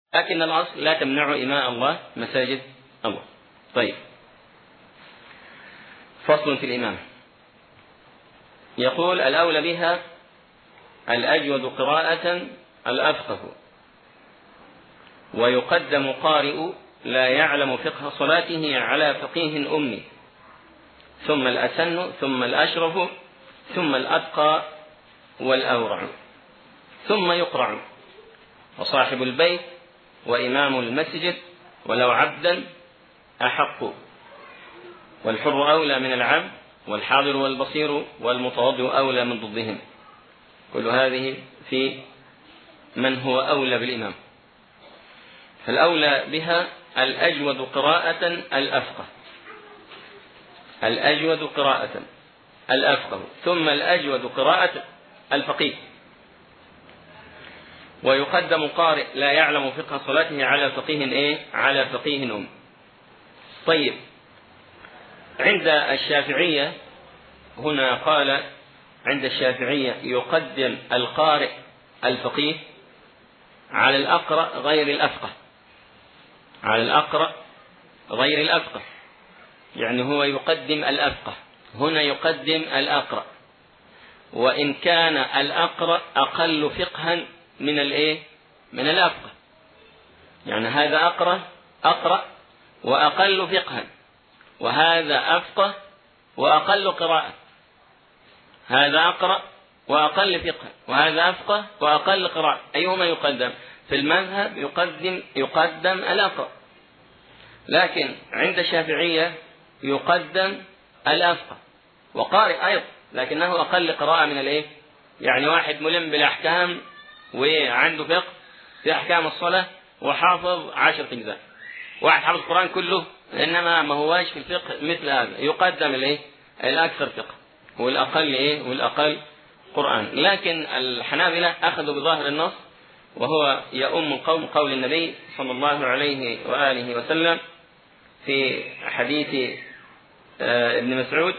لكن الأصل لا تمنع إماء الله مساجد الله طيب فصل في الإمام يقول الأولى بها الأجود قراءة الأفقه ويقدم قارئ لا يعلم فقه صلاته على فقيه أمي ثم الأسن ثم الأشرف ثم الأتقى والأورع ثم يقرع وصاحب البيت وإمام المسجد ولو عبدا أحق والحر أولى من العبد والحاضر والبصير والمتوضئ أولى من ضدهم كل هذه في من هو أولى بالإمام فالأولى بها الأجود قراءة الأفقه الأجود قراءة الأفقه ثم الأجود قراءة الفقيه ويقدم قارئ لا يعلم فقه صلاته على فقيه ايه على فقيه أم طيب عند الشافعية هنا قال عند الشافعية يقدم القارئ الفقيه على الأقرأ غير الأفقه على الأقرأ غير الأفقه يعني هو يقدم الأفقه هنا يقدم الأقرأ وإن كان الأقرأ أقل فقها من الإيه؟ من الأفقه يعني هذا أقرأ أقرأ وأقل فقها وهذا أفقه وأقل قراءة هذا أقرأ وأقل فقها وهذا أفقه وأقل قراءة أيهما يقدم في المذهب يقدم يقدم الأقرأ لكن عند الشافعية يقدم الأفقه وقارئ أيضا لكنه أقل قراءة من الإيه؟ يعني واحد ملم بالأحكام وعنده فقه في أحكام الصلاة وحافظ عشر أجزاء واحد حافظ القرآن كله إنما ما هواش في الفقه مثل هذا يقدم الإيه؟ الأكثر فقه والأقل إيه؟ والأقل قرآن لكن الحنابلة أخذوا بظاهر النص وهو يؤم القوم قول النبي صلى الله عليه وآله وسلم في حديث آه، ابن مسعود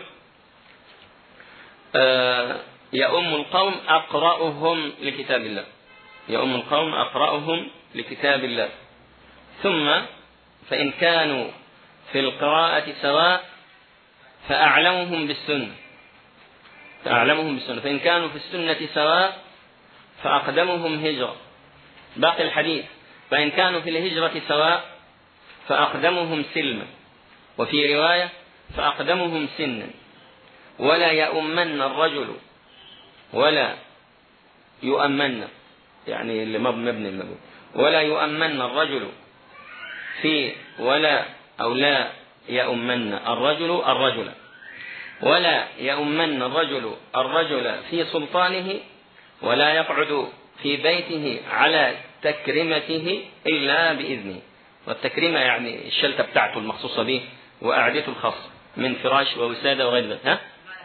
آه، يؤم القوم أقرأهم لكتاب الله يؤم القوم أقرأهم لكتاب الله ثم فإن كانوا في القراءة سواء فأعلمهم بالسنة فأعلمهم بالسنة فإن كانوا في السنة سواء فأقدمهم هجرة باقي الحديث فإن كانوا في الهجرة سواء فأقدمهم سلما وفي رواية فأقدمهم سنا ولا يؤمن الرجل ولا يؤمن يعني اللي مبني المبني ولا يؤمن الرجل في ولا أو لا يؤمن الرجل الرجل ولا يؤمن الرجل الرجل في سلطانه ولا يقعد في بيته على تكرمته إلا بإذنه والتكريمة يعني الشلتة بتاعته المخصوصة به وقعدته الخاصة من فراش ووسادة وغير ذلك ها؟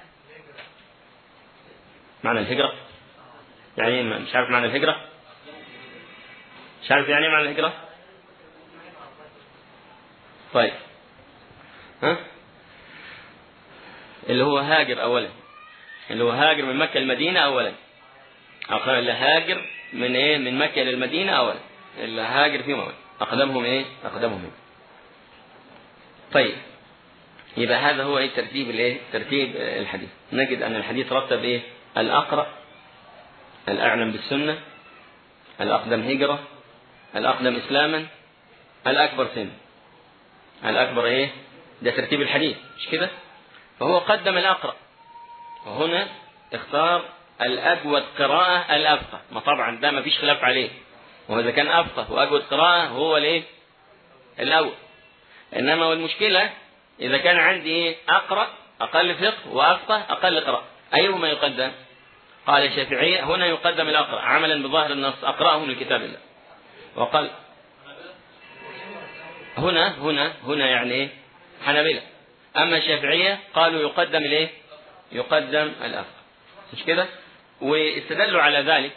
معنى الهجرة يعني مش عارف معنى الهجرة مش عارف يعني معنى الهجرة طيب ها اللي هو هاجر أولا اللي هو هاجر من مكة المدينة أولا أو اللي هاجر من إيه من مكة للمدينة أولا اللي هاجر فيهم أولا أقدمهم إيه أقدمهم إيه؟ طيب يبقى هذا هو ايه ترتيب الايه ترتيب الحديث نجد ان الحديث رتب ايه الاقرا الاعلم بالسنه الاقدم هجره الاقدم اسلاما الاكبر سن الاكبر ايه ده ترتيب الحديث مش كده فهو قدم الاقرا وهنا اختار الاجود قراءه الافقه ما طبعا ده ما فيش خلاف عليه واذا كان افقه واجود قراءه هو الايه الاول انما والمشكله إذا كان عندي إيه؟ أقرأ أقل فقه وأفقه أقل قراءة أيهما يقدم؟ قال الشافعية هنا يقدم الأقرأ عملا بظاهر النص أقرأهم لكتاب الله وقال هنا هنا هنا يعني إيه؟ حنبلة أما الشافعية قالوا يقدم الإيه؟ يقدم الأفقه مش كده؟ واستدلوا على ذلك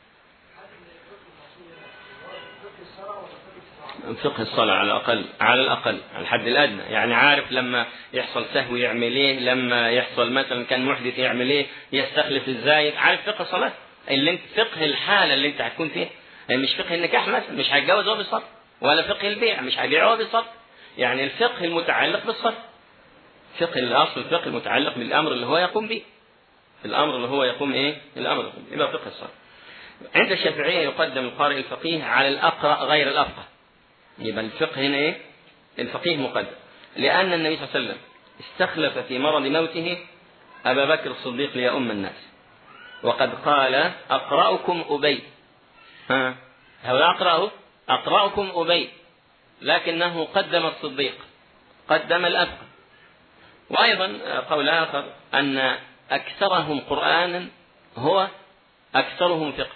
فقه الصلاة على الأقل على الأقل على الحد الأدنى يعني عارف لما يحصل سهو يعمل إيه لما يحصل مثلا كان محدث يعمل إيه يستخلف إزاي عارف فقه الصلاة اللي انت فقه الحالة اللي انت هتكون فيها يعني مش فقه النكاح مثلا مش هيتجوز هو بالصرف ولا فقه البيع مش هيبيع هو بالصرف يعني الفقه المتعلق بالصرف فقه الاصل الفقه المتعلق بالامر اللي هو يقوم به الامر اللي هو يقوم ايه الامر يقوم به يبقى فقه الصرف عند الشافعيه يقدم القارئ الفقيه على الاقرا غير الافقه يبقى الفقه هنا ايه الفقيه مقدم لان النبي صلى الله عليه وسلم استخلف في مرض موته ابا بكر الصديق ليؤم الناس وقد قال اقراكم ابي ها هو اقراه اقراكم ابي لكنه قدم الصديق قدم الافقه وايضا قول اخر ان اكثرهم قرانا هو اكثرهم فقه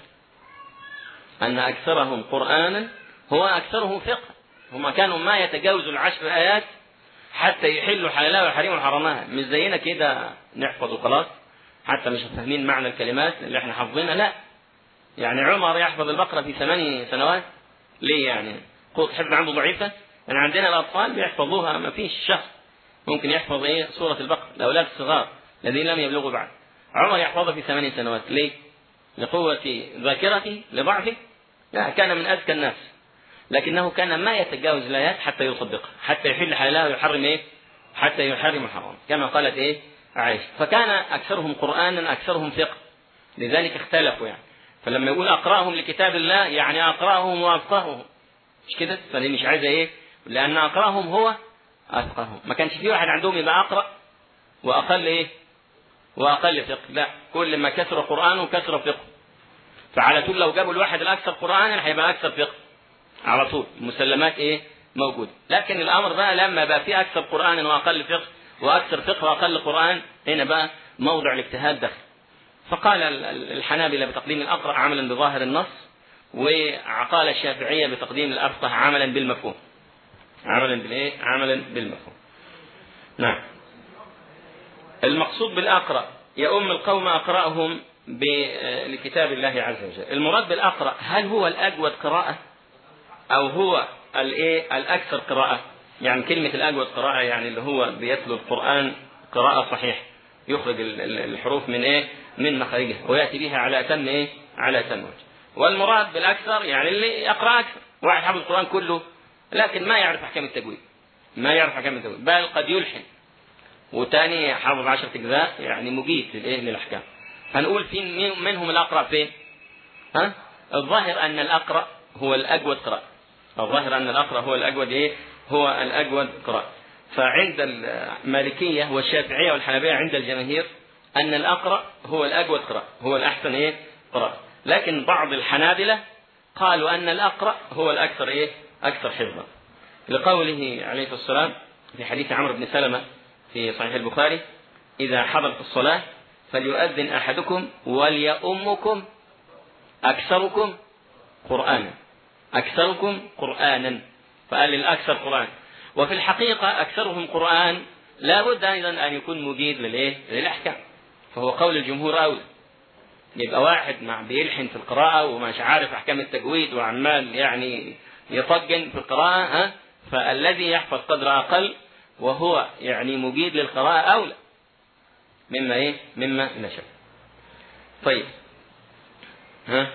ان اكثرهم قرانا هو اكثرهم فقه هم كانوا ما يتجاوزوا العشر ايات حتى يحلوا حلالها ويحرموا حرمها مش زينا كده نحفظ وخلاص حتى مش فاهمين معنى الكلمات اللي احنا حافظينها لا يعني عمر يحفظ البقره في ثماني سنوات ليه يعني قوة حفظ عنده ضعيفة يعني عندنا الأطفال بيحفظوها ما فيش شهر ممكن يحفظ إيه سورة البقرة الأولاد الصغار الذين لم يبلغوا بعد عمر يحفظها في ثماني سنوات ليه؟ لقوة ذاكرته لضعفه لا كان من أذكى الناس لكنه كان ما يتجاوز الآيات حتى يصدقها حتى يحل حلالها ويحرم إيه؟ حتى يحرم حرام كما قالت إيه؟ عائشة فكان أكثرهم قرآنا أكثرهم فقه لذلك اختلفوا يعني فلما يقول أقرأهم لكتاب الله يعني أقرأهم وأفقههم مش كده فدي مش عايزة إيه لأن أقرأهم هو أفقههم ما كانش في واحد عندهم يبقى أقرأ وأقل إيه وأقل فقه لا كل ما كثر قرآنه كثر فقه فعلى طول لو جابوا الواحد الأكثر قرآنا هيبقى أكثر فقه على طول مسلمات إيه موجودة لكن الأمر بقى لما بقى في أكثر قرآن وأقل فقه وأكثر فقه وأقل قرآن هنا بقى موضع الاجتهاد دخل فقال الحنابلة بتقديم الأقرأ عملا بظاهر النص وقال الشافعية بتقديم الأفقه عملا بالمفهوم عملا بالايه؟ عملا بالمفهوم. نعم. المقصود بالأقرأ يؤم القوم أقرأهم لكتاب الله عز وجل. المراد بالأقرأ هل هو الأجود قراءة؟ أو هو الايه؟ الأكثر قراءة؟ يعني كلمة الأجود قراءة يعني اللي هو بيتلو القرآن قراءة صحيحة. يخرج الحروف من ايه؟ من مخارجها وياتي بها على اتم ايه؟ على اتم وجه. والمراد بالاكثر يعني اللي يقرا اكثر، واحد حافظ القران كله لكن ما يعرف احكام التجويد. ما يعرف احكام التجويد، بل قد يلحن. وتاني حافظ عشرة اجزاء يعني مجيد للايه؟ للاحكام. هنقول في منهم الاقرا فين؟ ها؟ الظاهر ان الاقرا هو الاجود قراءة. الظاهر ان الاقرا هو الاجود ايه؟ هو الاجود قراءة. فعند المالكية والشافعية والحنابلة عند الجماهير أن الأقرأ هو الأجود قراءة هو الأحسن إيه قراءة لكن بعض الحنابلة قالوا أن الأقرأ هو الأكثر إيه أكثر حفظا لقوله عليه الصلاة والسلام في حديث عمرو بن سلمة في صحيح البخاري إذا حضرت الصلاة فليؤذن أحدكم وليؤمكم أكثركم قرآنا أكثركم قرآنا فقال الأكثر قرآن وفي الحقيقة أكثرهم قرآن لا بد أيضا أن يكون مجيد للإيه؟ للأحكام فهو قول الجمهور أولى يبقى واحد مع بيلحن في القراءة ومش عارف أحكام التجويد وعمال يعني يطجن في القراءة ها فالذي يحفظ قدر أقل وهو يعني مجيد للقراءة أولى مما إيه؟ مما لا شك. طيب ها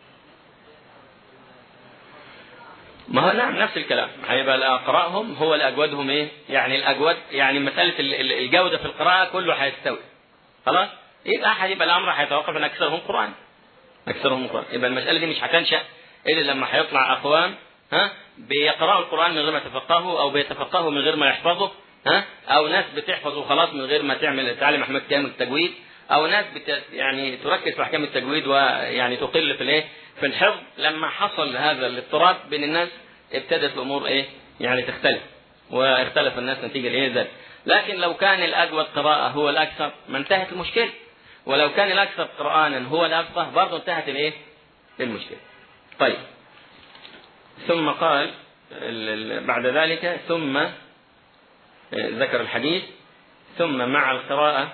ما هو نعم نفس الكلام هيبقى الاقراهم هو الاجودهم ايه؟ يعني الاجود يعني مساله الجوده في القراءه كله هيستوي خلاص؟ يبقى هيبقى الامر هيتوقف ان اكثرهم قران اكثرهم قران يبقى المساله دي مش هتنشا الا لما هيطلع اقوام ها بيقرأوا القرآن من غير ما يتفقهوا أو بيتفقهوا من غير ما يحفظوا ها أو ناس بتحفظ وخلاص من غير ما تعمل تعلم أحمد كامل التجويد أو ناس بت يعني تركز في أحكام التجويد ويعني تقل في الإيه في الحفظ لما حصل هذا الاضطراب بين الناس ابتدت الامور ايه؟ يعني تختلف واختلف الناس نتيجه لايه ذلك لكن لو كان الاجود قراءه هو الاكثر ما انتهت المشكله ولو كان الاكثر قرانا هو الافقه برضه انتهت الايه؟ المشكله. طيب ثم قال بعد ذلك ثم ذكر الحديث ثم مع القراءة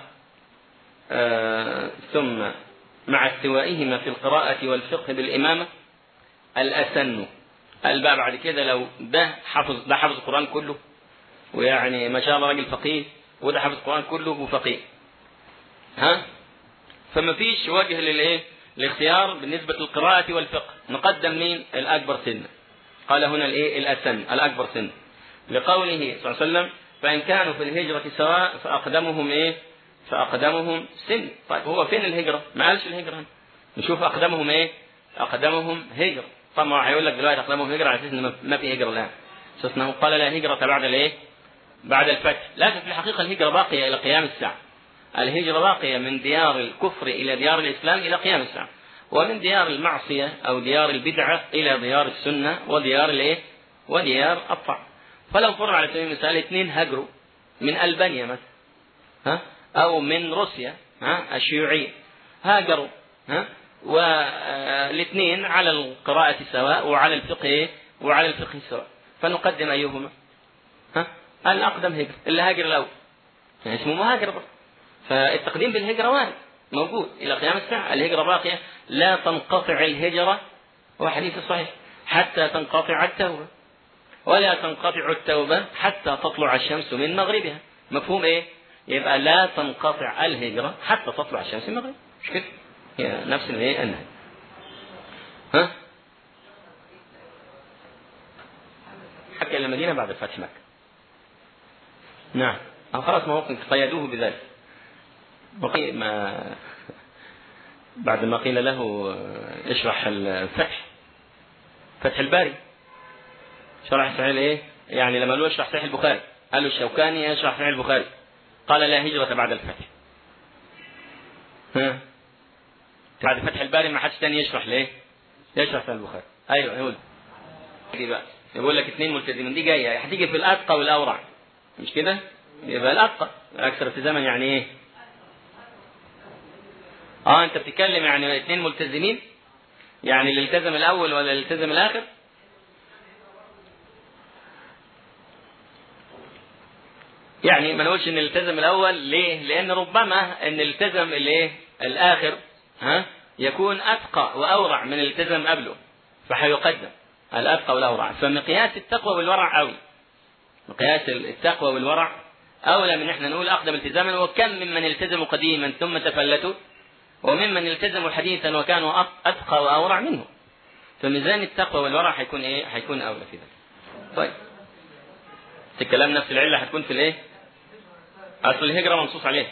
ثم مع استوائهما في القراءة والفقه بالإمامة الأسن قال بقى بعد كده لو ده حفظ ده حفظ القرآن كله ويعني ما شاء الله راجل فقيه وده حفظ القرآن كله وفقيه ها فما فيش وجه للايه الاختيار بالنسبة للقراءة والفقه نقدم مين الأكبر سنا قال هنا الإيه الأسن الأكبر سنا لقوله صلى الله عليه وسلم فإن كانوا في الهجرة سواء فأقدمهم إيه فأقدمهم سن طيب هو فين الهجرة ما قالش الهجرة نشوف أقدمهم إيه أقدمهم هجرة طبعا هيقول لك دلوقتي أقدمهم هجرة على أساس إن ما في هجرة الآن أساس أنه قال لا هجرة بعد الإيه بعد الفتح لكن في الحقيقة الهجرة باقية إلى قيام الساعة الهجرة باقية من ديار الكفر إلى ديار الإسلام إلى قيام الساعة ومن ديار المعصية أو ديار البدعة إلى ديار السنة وديار الإيه وديار الطاعة فلو فرض على سبيل المثال اثنين هاجروا من ألبانيا مثلا ها أو من روسيا ها الشيوعية هاجروا ها والاثنين على القراءة سواء وعلى الفقه وعلى الفقه سواء فنقدم أيهما ها الأقدم هجر اللي هاجر الأول يعني اسمه مهاجر برضه فالتقديم بالهجرة وارد موجود إلى قيام الساعة الهجرة باقية لا تنقطع الهجرة هو حديث صحيح حتى تنقطع التوبة ولا تنقطع التوبة حتى تطلع الشمس من مغربها مفهوم ايه يبقى لا تنقطع الهجرة حتى تطلع الشمس من مغربها مش كده هي نفس الايه النهي ها حكى الى المدينة بعد فتح مكة نعم أو خلاص ما ممكن قيدوه بذلك بقي ما بعد ما قيل له اشرح الفتح فتح الباري شرح صحيح الايه؟ يعني لما له اشرح صحيح البخاري قال له الشوكاني اشرح صحيح البخاري قال لا هجرة بعد الفتح ها بعد فتح الباري ما حدش تاني يشرح ليه؟ يشرح صحيح البخاري ايوه يقول دي بقى يقول لك اثنين ملتزمين دي جايه هتيجي في الاتقى والاورع مش كده؟ يبقى الاتقى اكثر التزاما يعني ايه؟ اه انت بتتكلم يعني اثنين ملتزمين يعني اللي التزم الاول ولا اللي التزم الاخر؟ يعني ما نقولش ان التزم الاول ليه؟ لان ربما ان التزم الايه؟ الاخر ها يكون اتقى واورع من التزم قبله فحيقدم الاتقى والاورع فمقياس التقوى والورع اولى مقياس التقوى والورع اولى من احنا نقول اقدم التزاما وكم ممن التزموا قديما ثم تفلتوا وممن التزموا حديثا وكانوا اتقى واورع منه فميزان التقوى والورع حيكون ايه؟ حيكون اولى في ذلك. طيب. الكلام نفس العله حتكون في الايه؟ أصل الهجرة منصوص عليه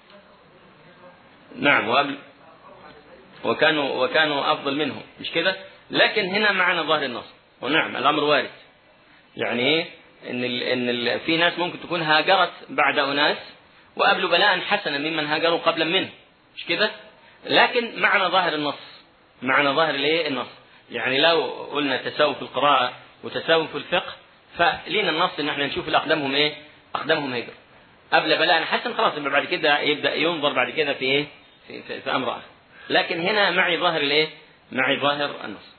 نعم وقبل وكانوا وكانوا أفضل منهم مش كده لكن هنا معنا ظاهر النص ونعم الأمر وارد يعني إيه إن ال إن ال في ناس ممكن تكون هاجرت بعد أناس وقبلوا بلاء حسنا ممن هاجروا قبلا منه مش كده لكن معنا ظاهر النص معنا ظاهر الايه النص يعني لو قلنا تساوي في القراءة وتساوي في الفقه فلينا النص ان احنا نشوف الاقدمهم ايه اقدمهم هجره قبل بلاء حسن خلاص يبقى بعد كده يبدا ينظر بعد كده في ايه؟ في, في, في امر اخر. لكن هنا معي ظاهر الايه؟ معي ظاهر النص.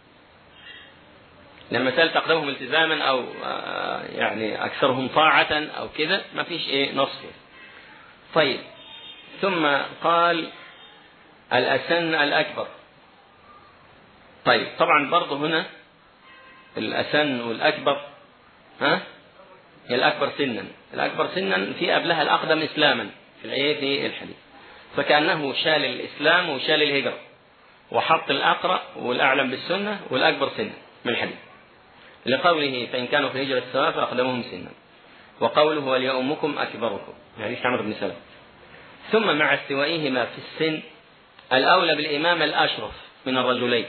لما سألت أقدمهم التزاما أو يعني أكثرهم طاعة أو كذا ما فيش إيه نص فيه. طيب ثم قال الأسن الأكبر. طيب طبعا برضه هنا الأسن والأكبر ها هي الأكبر سنا الأكبر سنا في قبلها الأقدم إسلاما في الآية في الحديث فكأنه شال الإسلام وشال الهجرة وحط الأقرأ والأعلم بالسنة والأكبر سنا من الحديث لقوله فإن كانوا في هجرة السواء فأقدمهم سنا وقوله وليؤمكم أكبركم حديث عمرو بن سلمة ثم مع استوائهما في السن الأولى بالإمام الأشرف من الرجلين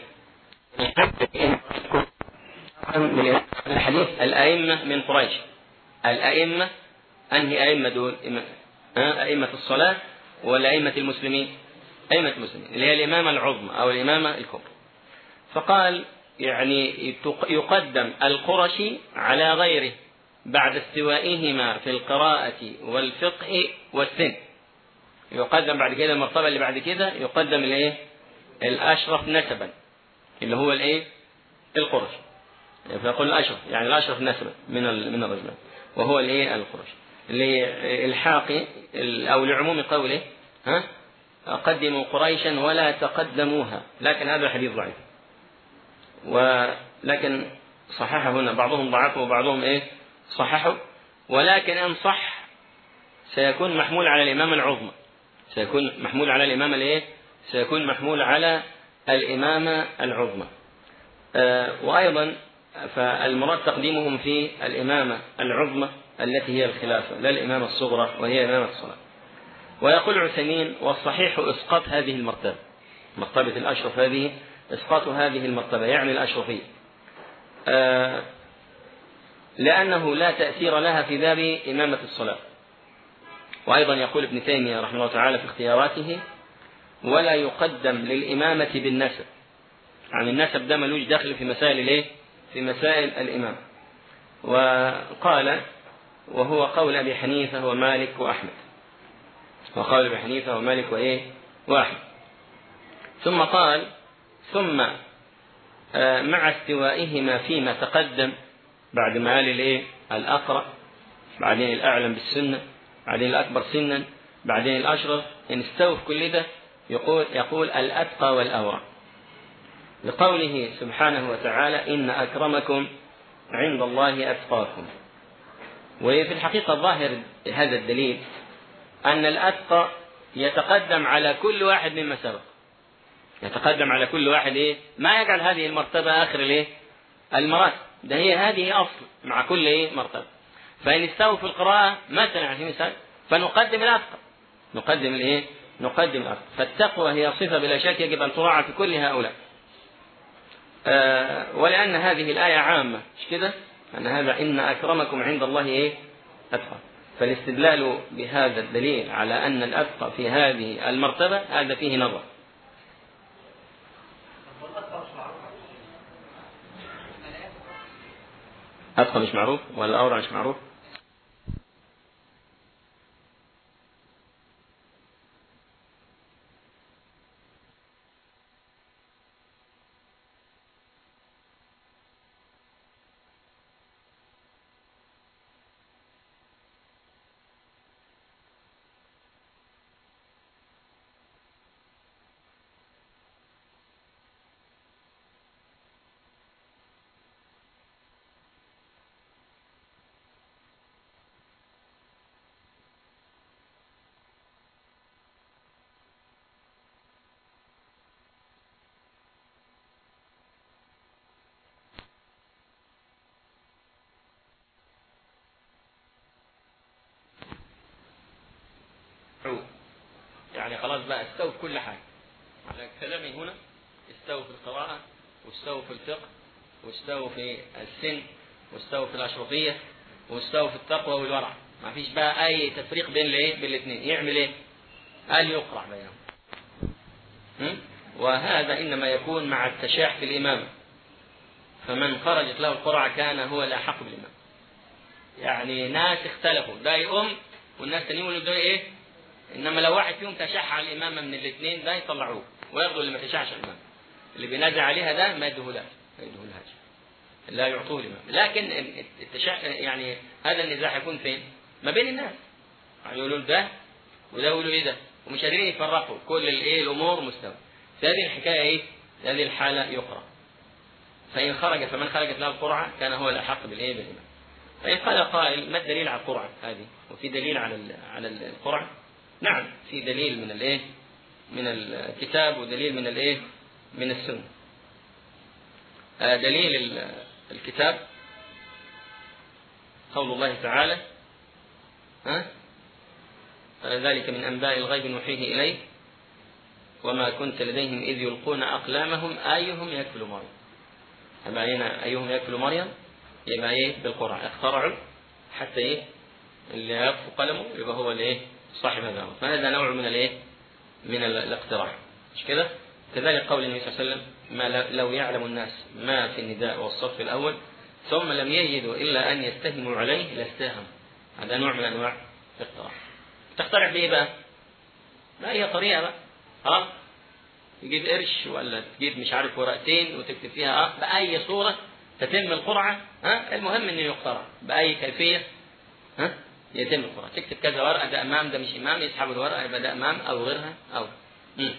الحديث الأئمة من قريش الأئمة أنهي أئمة دول أئمة الصلاة ولا أئمة المسلمين أئمة المسلمين اللي هي الإمامة العظمى أو الإمامة الكبرى فقال يعني يقدم القرشي على غيره بعد استوائهما في القراءة والفقه والسن يقدم بعد كده المرتبة اللي بعد كده يقدم الايه؟ الأشرف نسبا اللي هو الايه؟ القرشي فيقول الأشرف يعني الأشرف نسبا من من الرجلين وهو الايه القرشي لإلحاق أو لعموم قوله ها قدموا قريشا ولا تقدموها لكن هذا الحديث ضعيف ولكن صححه هنا بعضهم ضعفه وبعضهم ايه صححه ولكن ان صح سيكون محمول على الامامه العظمى سيكون محمول على الامامه الايه سيكون محمول على الإمامة العظمى آه، وأيضا فالمراد تقديمهم في الإمامة العظمى التي هي الخلافة لا الإمامة الصغرى وهي إمامة الصلاة ويقول عثيمين والصحيح إسقاط هذه المرتبة مرتبة الأشرف هذه إسقاط هذه المرتبة يعني الأشرفية آه، لأنه لا تأثير لها في باب إمامة الصلاة وأيضا يقول ابن تيمية رحمه الله تعالى في اختياراته ولا يقدم للإمامة بالنسب عن النسب ده ملوش دخل في مسائل الايه؟ في مسائل الإمام وقال وهو قول أبي حنيفة ومالك وأحمد وقال أبي حنيفة ومالك وإيه وأحمد ثم قال ثم آه، مع استوائهما فيما تقدم بعد ما قال الايه الأقرأ بعدين الأعلم بالسنة بعدين الأكبر سنا بعدين الأشرف إن استووا في كل ده يقول يقول الأتقى والأورع لقوله سبحانه وتعالى إن أكرمكم عند الله أتقاكم وفي الحقيقة ظاهر هذا الدليل أن الأتقى يتقدم على كل واحد مما سبق يتقدم على كل واحد إيه ما يجعل هذه المرتبة آخر الإيه المراتب ده هي هذه أصل مع كل إيه مرتبة فإن استووا في القراءة مثلا على مثال فنقدم الأتقى نقدم الإيه نقدم الأتقى فالتقوى هي صفة بلا شك يجب أن تراعى في كل هؤلاء آه ولأن هذه الآية عامة مش كده أن هذا إن أكرمكم عند الله إيه أتقى فالاستدلال بهذا الدليل على أن الأتقى في هذه المرتبة هذا فيه نظر أتقى مش معروف ولا الأورع مش معروف يعني خلاص بقى استووا في كل حاجة على كلامي هنا استووا في القراءة واستووا في الفقه واستووا في السن واستووا في الأشرفية واستووا في التقوى والورع ما فيش بقى أي تفريق بين الايه بين الاثنين يعمل ايه؟ قال يقرع بينهم وهذا إنما يكون مع التشاح في الإمامة فمن خرجت له القرعة كان هو الأحق بالإمام يعني ناس اختلفوا ده يقوم والناس الثانيين يقولوا ده ايه انما لو واحد فيهم تشح على الامامه من الاثنين ده يطلعوه وياخذوا اللي ما تشحش على الامام اللي بينازع عليها ده ما يدهولهاش ما يدهولهاش لا يعطوه الامام لكن التشح يعني هذا النزاع يكون فين؟ ما بين الناس يعني يقولوا ده وده يقولوا ايه ده ومش قادرين يفرقوا كل الايه الامور مستوى في هذه الحكايه ايه؟ في هذه الحاله يقرا فان خرج فمن خرجت له القرعه كان هو الاحق بالايه بالامام فان قال قائل ما الدليل على القرعه هذه؟ وفي دليل على على القرعه نعم في دليل من الايه من الكتاب ودليل من الايه من السنه آه، دليل الكتاب قول الله تعالى ها ذلك من انباء الغيب نوحيه اليك وما كنت لديهم اذ يلقون اقلامهم ايهم يكفل مريم أما هنا ايهم يكفل مريم يبقى ايه بالقرعه اخترعوا حتى ايه اللي يكفو قلمه يبقى هو الايه صاحب هذا الامر فهذا نوع من الايه؟ من الاقتراح مش كده؟ كذلك قول النبي صلى الله عليه وسلم ما لو يعلم الناس ما في النداء والصف الاول ثم لم يجدوا الا ان يستهموا عليه لاستاهم هذا نوع من انواع الاقتراح تقترح بايه بقى؟ ما هي طريقه بقى ها تجيب قرش ولا تجيب مش عارف ورقتين وتكتب فيها اه باي صوره تتم القرعه ها المهم انه يقترع باي كيفيه ها يتم القراءة تكتب كذا ورقة ده أمام ده مش إمام يسحب الورقة يبقى ده أمام أو غيرها أو مم.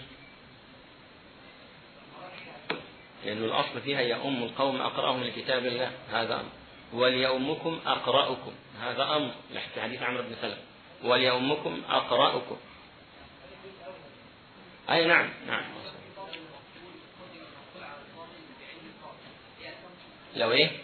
لأن الأصل فيها يؤم القوم أقرأهم لكتاب الله هذا أمر وليؤمكم أقرأكم هذا أمر في حديث عمرو بن سلمة وليؤمكم أقرأكم أي نعم نعم لو إيه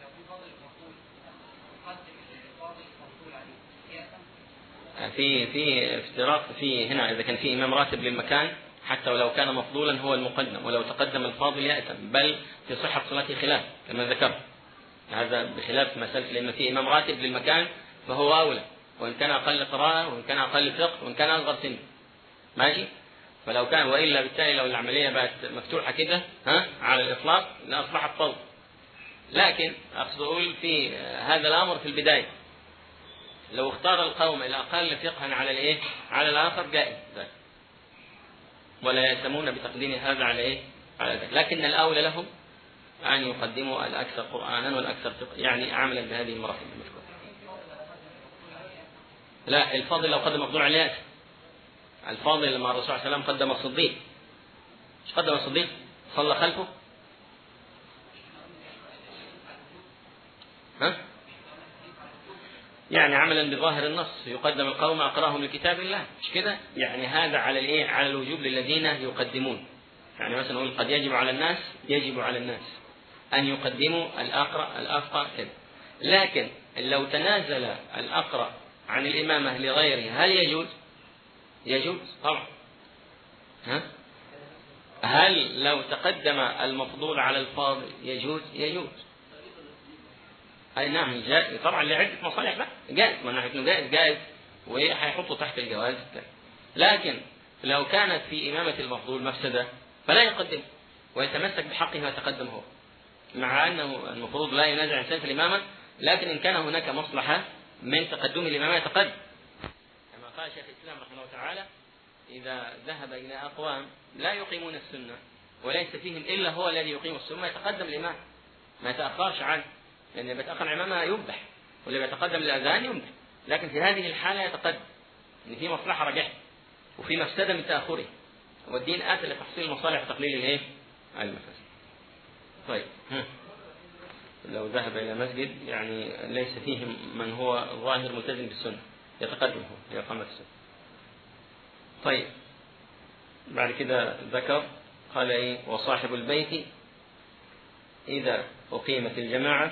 في في افتراق في هنا إذا كان في إمام راتب للمكان حتى ولو كان مفضولا هو المقدم ولو تقدم الفاضل يأتم بل في صحة صلاته خلاف كما ذكرت هذا بخلاف مسألة لأن في إمام راتب للمكان فهو أولى وإن كان أقل قراءة وإن كان أقل فقه وإن كان أصغر سن ماشي فلو كان وإلا بالتالي لو العملية بقت مفتوحة كده ها على الإطلاق لأصبحت فوضى لكن أقصد أقول في هذا الأمر في البداية لو اختار القوم الأقل فقها على الإيه؟ على الآخر جائز ذلك ولا يأتمون بتقديم هذا على إيه؟ على ذلك لكن الأولى لهم أن يقدموا الأكثر قرآنا والأكثر فقه يعني عملا بهذه المراتب المذكورة لا الفاضل لو قدم مقدور عليه الفاضل لما الرسول صلى الله عليه وسلم قدم الصديق ايش قدم الصديق؟ صلى خلفه ها؟ يعني عملا بظاهر النص يقدم القوم اقراهم لكتاب الله مش كده؟ يعني هذا على الايه؟ على الوجوب للذين يقدمون. يعني مثلا نقول قد يجب على الناس يجب على الناس ان يقدموا الاقرا الافقى كذا. لكن لو تنازل الاقرا عن الامامه لغيره هل يجوز؟ يجوز طبعا. ها؟ هل لو تقدم المفضول على الفاضل يجوز؟ يجوز. اي نعم جائز طبعا لعده مصالح بقى جائز ما نحن جائز جائز وهيحطه تحت الجواز لكن لو كانت في إمامة المفضول مفسدة فلا يقدم ويتمسك بحقه ويتقدم هو مع أنه المفروض لا ينازع إنسان في الإمامة لكن إن كان هناك مصلحة من تقدم الإمامة يتقدم كما قال شيخ الإسلام رحمه الله تعالى إذا ذهب إلى أقوام لا يقيمون السنة وليس فيهم إلا هو الذي يقيم السنة يتقدم الإمام ما يتأخرش عنه لأن اللي بيتأخر الإمامة يذبح واللي بيتقدم للأذان يذبح لكن في هذه الحالة يتقدم إن في مصلحة راجحة وفي مفسدة من تأخره والدين آتى لتحصيل المصالح وتقليل الإيه؟ المفاسد. طيب ها. لو ذهب إلى مسجد يعني ليس فيه من هو ظاهر ملتزم بالسنة يتقدم هو لإقامة السنة. طيب بعد كده ذكر قال إيه وصاحب البيت إذا أقيمت الجماعة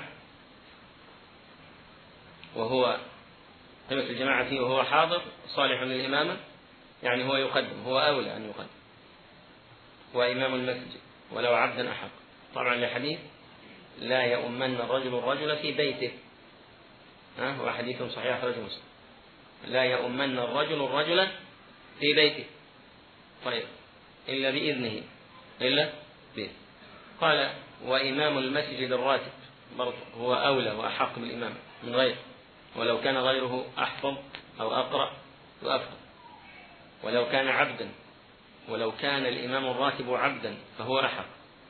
وهو قيمة الجماعة فيه وهو حاضر صالح للإمامة يعني هو يقدم هو أولى أن يقدم هو إمام المسجد ولو عبدا أحق طبعا لحديث لا يؤمن الرجل الرجل في بيته ها هو حديث صحيح أخرجه مسلم لا يؤمن الرجل الرجل في بيته طيب إلا بإذنه إلا بإذنه قال وإمام المسجد الراتب برضه هو أولى وأحق بالإمام من غيره ولو كان غيره أحفظ أو أقرأ وأفقه ولو كان عبدا ولو كان الإمام الراتب عبدا فهو أحق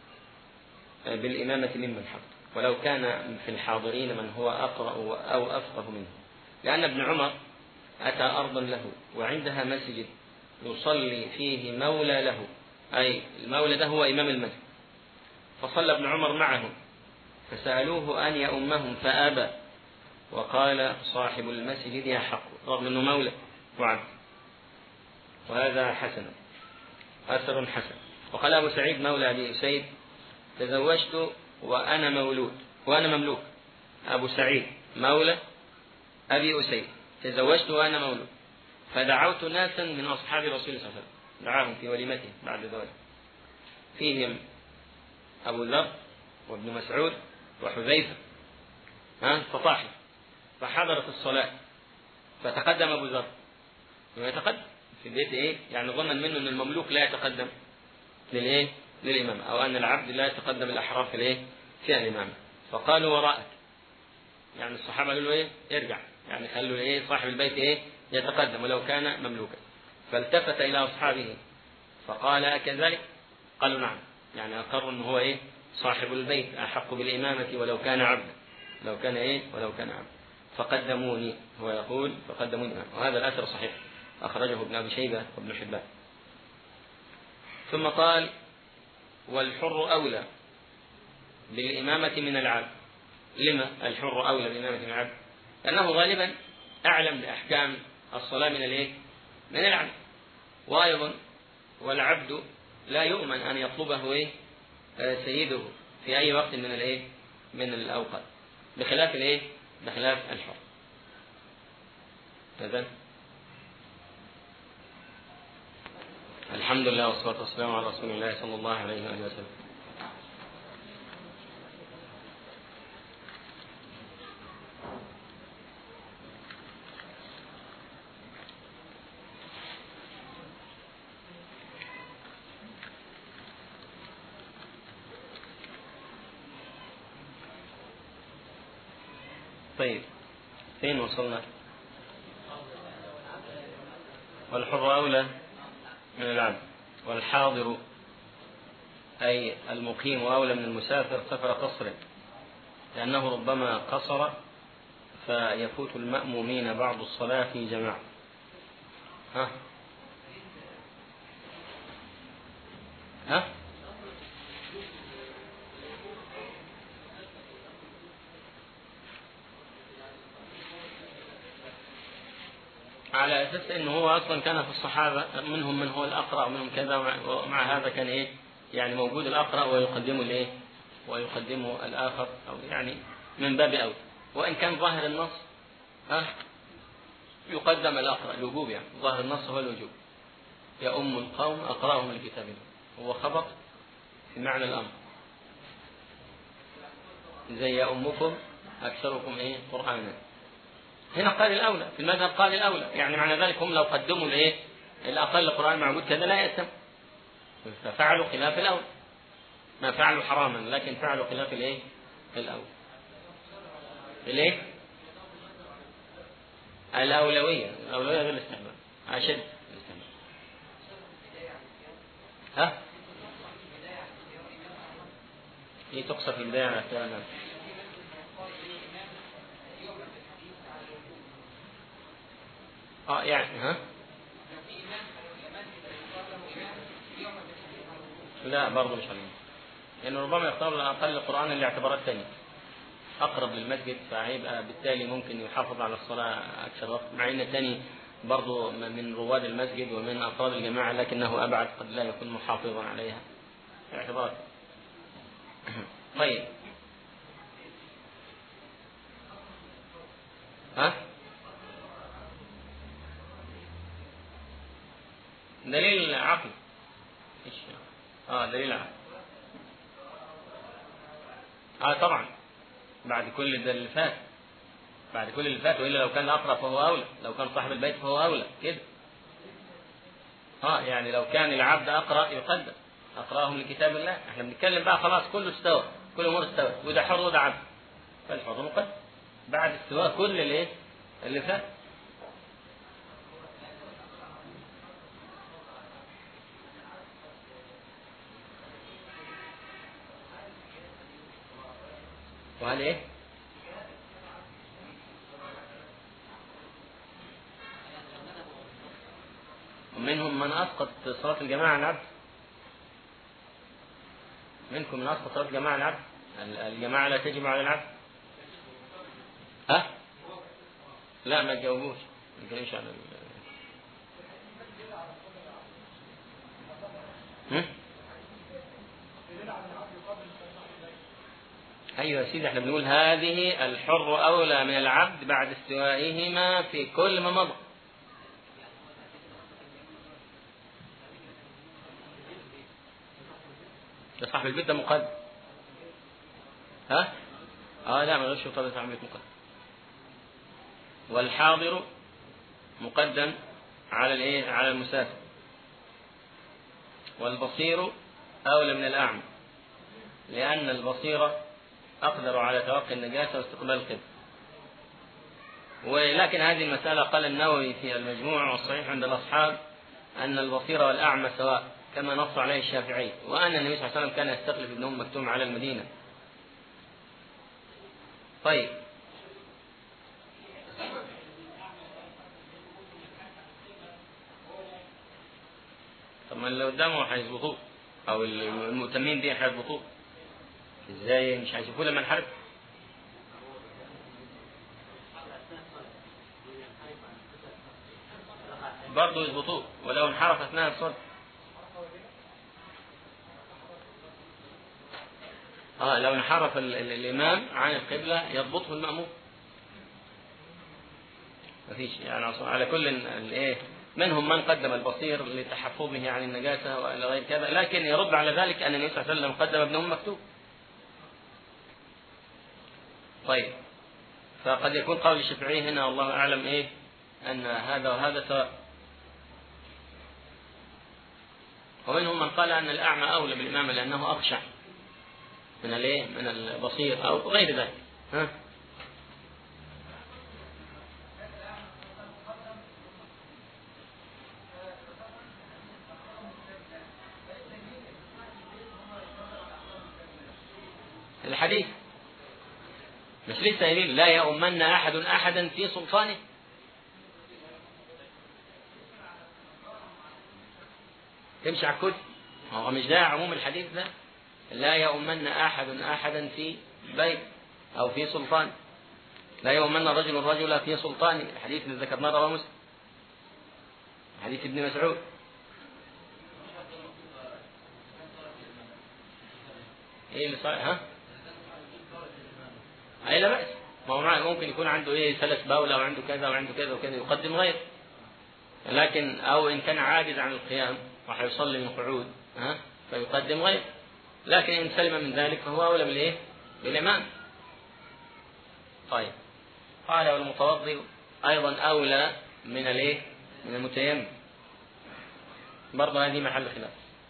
بالإمامة ممن حق ولو كان في الحاضرين من هو أقرأ أو أفقه منه لأن ابن عمر أتى أرضا له وعندها مسجد يصلي فيه مولى له أي المولى ده هو إمام المسجد فصلى ابن عمر معهم فسألوه أن يؤمهم فأبى وقال صاحب المسجد يحق رغم أنه مولى وعبد وهذا حسن أثر حسن وقال أبو سعيد مولى أبي أسيد تزوجت وأنا مولود وأنا مملوك أبو سعيد مولى أبي أسيد تزوجت وأنا مولود فدعوت ناسا من أصحاب رسول الله صلى الله عليه وسلم دعاهم في وليمته بعد ذلك فيهم أبو ذر وابن مسعود وحذيفة ها فطاحوا فحضرت الصلاة فتقدم أبو ذر يتقدم في البيت إيه؟ يعني ظنا منه أن المملوك لا يتقدم للإيه؟ للإمام أو أن العبد لا يتقدم الأحرار في الإيه؟ في الإمامة فقالوا وراءك يعني الصحابة قالوا إيه؟ ارجع يعني خلوا إيه؟ صاحب البيت إيه؟ يتقدم ولو كان مملوكا فالتفت إلى أصحابه فقال أكذلك؟ قالوا نعم يعني أقروا أنه هو إيه؟ صاحب البيت أحق بالإمامة ولو كان عبدا لو كان إيه؟ ولو كان عبدا فقدموني هو يقول فقدموني وهذا الأثر صحيح أخرجه ابن أبي شيبة وابن حبان ثم قال والحر أولى بالإمامة من العبد لما الحر أولى بالإمامة من العبد لأنه غالبا أعلم بأحكام الصلاة من الإيه؟ من العبد وأيضا والعبد لا يؤمن أن يطلبه إيه آه، سيده في أي وقت من الإيه من الأوقات بخلاف الإيه بخلاف الحر تمام الحمد لله والصلاة والسلام على رسول الله صلى الله عليه وآله وسلم طيب فين وصلنا والحر أولى من العبد والحاضر أي المقيم أولى من المسافر سفر قصر لأنه ربما قصر فيفوت المأمومين بعض الصلاة في جماعة ها ها على اساس انه هو اصلا كان في الصحابه منهم من هو الاقرا ومنهم كذا ومع هذا كان ايه يعني موجود الاقرا ويقدمه الايه ويقدمه الاخر او يعني من باب اولى وان كان ظاهر النص ها يقدم الاقرا الوجوب يعني ظاهر النص هو الوجوب يا ام القوم اقراهم لكتاب الله هو خبر في معنى الامر زي يا امكم اكثركم ايه قرانا هنا قال الأولى في المذهب قال الأولى يعني معنى ذلك هم لو قدموا الإيه الأقل قرآن معبود كذا لا يأتم ففعلوا خلاف الأولى ما فعلوا حراما لكن فعلوا خلاف الإيه الأولى الإيه الأولوية الأولوية بالاستحباب أشد ها؟ هي تقصى في البيع على اه يعني ها لا برضه مش عليهم لأنه ربما يختار الأقل القرآن لاعتبارات ثانية أقرب للمسجد فهيبقى بالتالي ممكن يحافظ على الصلاة أكثر وقت مع أن الثاني برضه من رواد المسجد ومن أفراد الجماعة لكنه أبعد قد لا يكون محافظا عليها اعتبارات طيب ها دليل عقل ايش اه دليل عقل اه طبعا بعد كل اللي فات بعد كل اللي فات والا لو كان اقرا فهو اولى لو كان صاحب البيت فهو اولى كده اه يعني لو كان العبد اقرا يقدم اقراهم لكتاب الله احنا بنتكلم بقى خلاص كله استوى كل امور استوى وده حر وده عبد فالحر مقدم بعد استواء كل الايه اللي فات وهل ايه ومنهم من اسقط صلاه الجماعه عن العبد منكم من اسقط صلاه الجماعه عن العبد الجماعه لا تجب على العبد ها لا ما تجاوبوش ما تجاوبوش على هم؟ أيوة يا سيدي احنا بنقول هذه الحر أولى من العبد بعد استوائهما في كل ما مضى ده صاحب البيت ده مقدم ها؟ اه لا ما غيرش صاحب البيت مقدم والحاضر مقدم على الايه؟ على المسافر والبصير أولى من الأعمى لأن البصيرة أقدر على توقي النجاسة واستقبال القبل ولكن هذه المسألة قال النووي في المجموع والصحيح عند الأصحاب أن البصير والأعمى سواء كما نص عليه الشافعي وأن النبي صلى الله عليه وسلم كان يستخلف ابن أم مكتوم على المدينة طيب طب ما اللي قدامه هيظبطوه او المؤتمين دي هيظبطوه ازاي مش هيشوفوه لما نحارب برضه يظبطوه ولو انحرف اثناء الصلاه اه لو انحرف الامام عن القبله يضبطه الماموم مفيش يعني على كل الايه منهم من قدم البصير لتحفظه عن النجاسة وإلى غير كذا لكن يرد على ذلك أن النبي صلى الله عليه وسلم قدم ابن أم مكتوب طيب فقد يكون قول الشافعي هنا والله أعلم إيه أن هذا وهذا سواء ومنهم من قال أن الأعمى أولى بالإمامة لأنه أخشع من الإيه من البصير أو غير ذلك ها الحديث مش لسه قايلين لا يؤمن أحد أحدا في سلطانه تمشي على الكل هو مش ده عموم الحديث ده لا يؤمن أحد أحدا في بيت أو في سلطان لا يؤمن رجل رجلا في سلطانه الحديث اللي ذكرناه رواه مسلم حديث ابن مسعود ايه اللي صار ها أي لا بأس ما هو معه ممكن يكون عنده إيه سلس بولة وعنده كذا وعنده كذا وكذا يقدم غير لكن أو إن كان عاجز عن القيام وحيصلي من قعود ها فيقدم غير لكن إن سلم من ذلك فهو أولى بالإيه؟ بالإمام طيب قال والمتوضئ أيضا أولى من الإيه؟ من المتيمم برضه هذه محل خلاف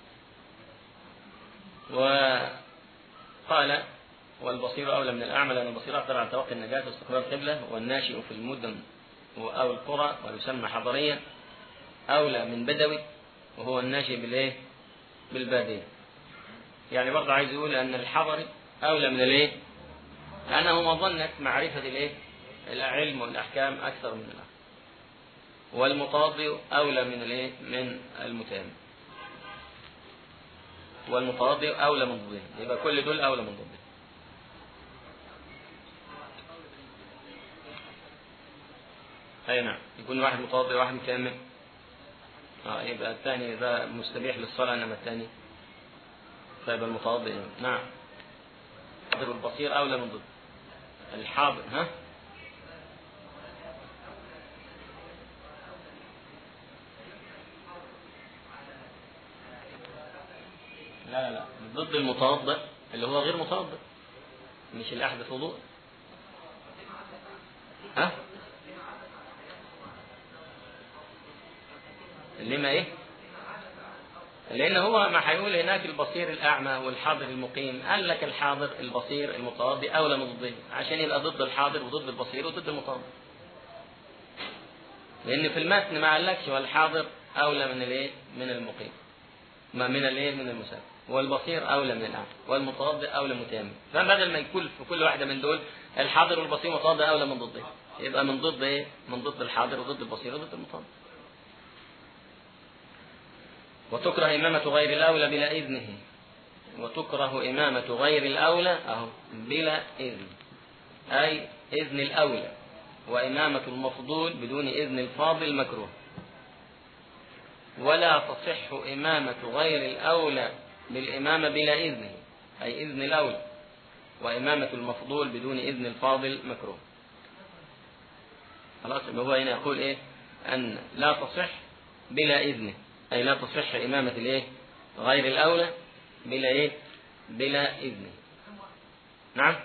وقال والبصير أولى من الأعمى لأن البصير أقدر على توقي النجاة واستقرار القبلة والناشئ في المدن أو القرى ويسمى حضريا أولى من بدوي وهو الناشئ بالإيه؟ بالبادية. يعني برضه عايز يقول أن الحضري أولى من الإيه؟ لأنه مظنة معرفة الإيه؟ العلم والأحكام أكثر من الأخر. والمتوضئ أولى من الإيه؟ من المتيمم. والمتوضئ أولى من ضده، يبقى كل دول أولى من ضده. اي نعم يكون واحد متوضئ وواحد متيمم اه يبقى الثاني ده مستبيح للصلاة انما الثاني فيبقى المتوضئ نعم الحاضر البصير اولى من ضد الحاضر ها لا لا لا ضد المتوضئ اللي هو غير متوضئ مش اللي احدث وضوء ها لما ايه لان هو ما هيقول هناك البصير الاعمى والحاضر المقيم قال لك الحاضر البصير المتوضي اولى من ضده عشان يبقى ضد الحاضر وضد البصير وضد المتوضي لان في المتن ما قالكش والحاضر اولى من الايه من المقيم ما من الايه من المسافر والبصير اولى من الاعمى والمتوضي اولى من المتيمم فبدل ما يكون في كل واحده من دول الحاضر والبصير والمتوضي اولى من ضده يبقى من ضد ايه من ضد الحاضر وضد البصير وضد المتوضي وتكره إمامة غير الأولى بلا إذنه وتكره إمامة غير الأولى أهو بلا إذن أي إذن الأولى وإمامة المفضول بدون إذن الفاضل مكروه ولا تصح إمامة غير الأولى بالإمامة بلا إذنه أي إذن الأولى وإمامة المفضول بدون إذن الفاضل مكروه خلاص هو هنا يقول إيه أن لا تصح بلا إذنه أي لا تصح إمامة الإيه؟ غير الأولى بلا إيه؟ بلا إذن. نعم؟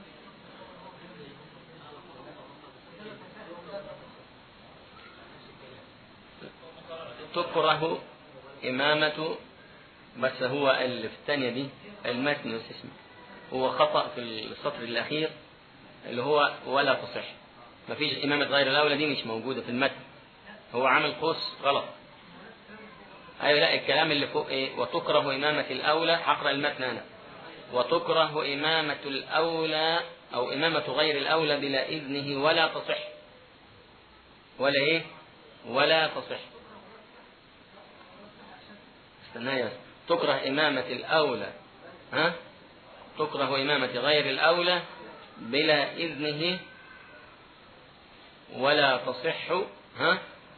تكره إمامة بس هو اللي في الثانية دي المتن اسمه هو خطأ في السطر الأخير اللي هو ولا تصح مفيش إمامة غير الأولى دي مش موجودة في المتن هو عامل قوس غلط أيوة لا الكلام اللي فوق إيه وتكره إمامة الأولى هقرأ المتن أنا وتكره إمامة الأولى أو إمامة غير الأولى بلا إذنه ولا تصح ولا إيه ولا تصح استنى تكره إمامة الأولى ها تكره إمامة غير الأولى بلا إذنه ولا تصح ها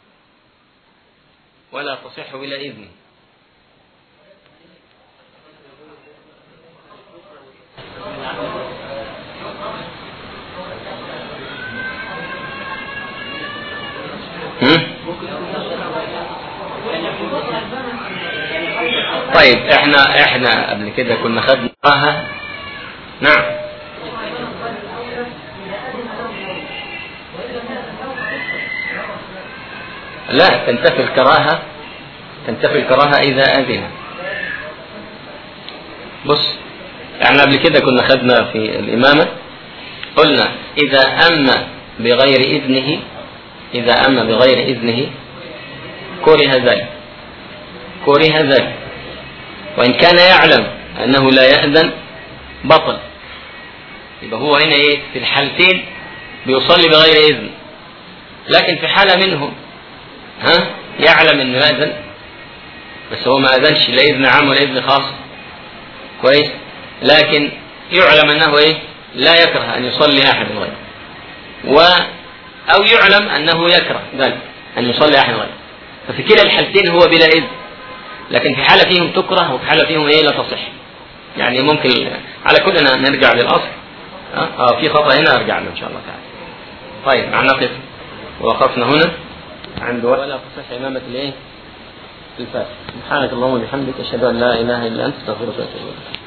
ولا تصح بلا إذنه طيب احنا احنا قبل كده كنا خدناها نعم لا تنتفي الكراهة تنتفي الكراهة إذا أذن بص احنا قبل كده كنا خدنا في الإمامة قلنا إذا أم بغير إذنه إذا أم بغير إذنه كره ذلك كره ذلك وإن كان يعلم أنه لا يأذن بطل يبقى هو هنا إيه في الحالتين بيصلي بغير إذن لكن في حالة منهم ها يعلم انه يأذن بس هو ما أذنش لا إذن عام ولا إذن خاص كويس لكن يعلم أنه إيه لا يكره أن يصلي أحد غيره و أو يعلم أنه يكره ذلك أن يصلي أحد غيره ففي كلا الحالتين هو بلا إذن لكن في حالة فيهم تكره وفي حالة فيهم إيه لا تصح يعني ممكن على كلنا نرجع للأصل اه في خطأ هنا أرجع له إن شاء الله تعالى طيب مع نقف وقفنا هنا عند ولا تصح إمامة الإيه؟ الفاتح سبحانك اللهم وبحمدك أشهد أن لا إله إلا أنت أستغفرك وأتوب إليك